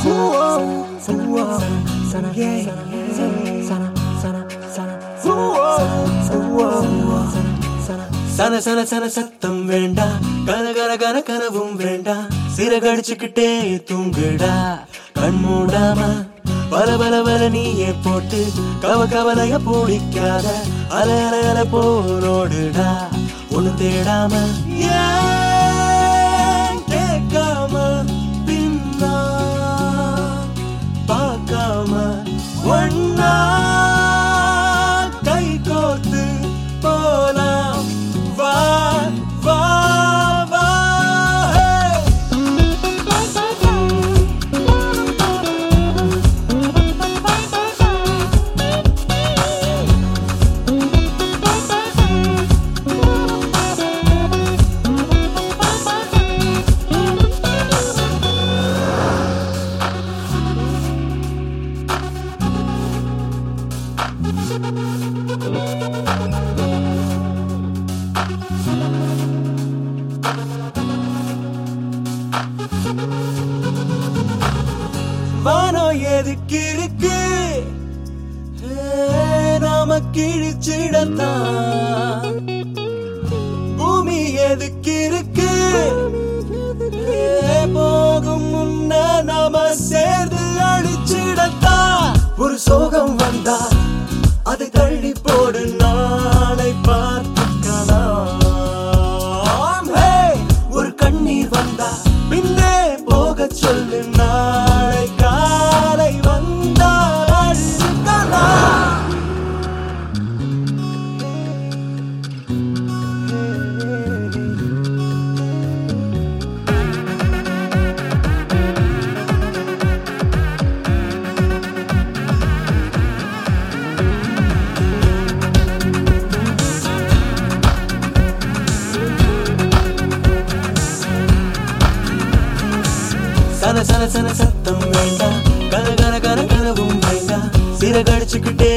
சன சன சன சத்தம் வேண்டாம் கன கன கன கனவும் வேண்டாம் சிறகடிச்சுக்கிட்டே தூங்குடா கண் மூடாம பல பல பல நீயே போட்டு கவ கவலைய பிடிக்காத அல அல அல போரோடுடா ஒண்ணு தேடாம ஏன் கேட்காம பின்னா பார்க்காம ஒன்னா கை கோத்து போலாம் வா வா வா hey! வானம் எதுக்கு இருக்கு ஏ, நாம கிழிச்சிடத்தான் பூமி எதுக்கு இருக்கு ஏ, போகும் முன்ன நாம சேர்ந்து அழிச்சிடத்தான் ஒரு சோகம் வந்தா அது தள்ளி போடு நாளை பார்த்துக்கலாம் Hey! ஒரு கண்ணீர் வந்தா பின்னே போக சொல்லு நாளை காலை வந்தா அழுகலாம் சன சன சன சத்தம் வேண்டாம் கன கன கன கனவும் வேண்டாம் சிறகடிச்சுக்கிட்டே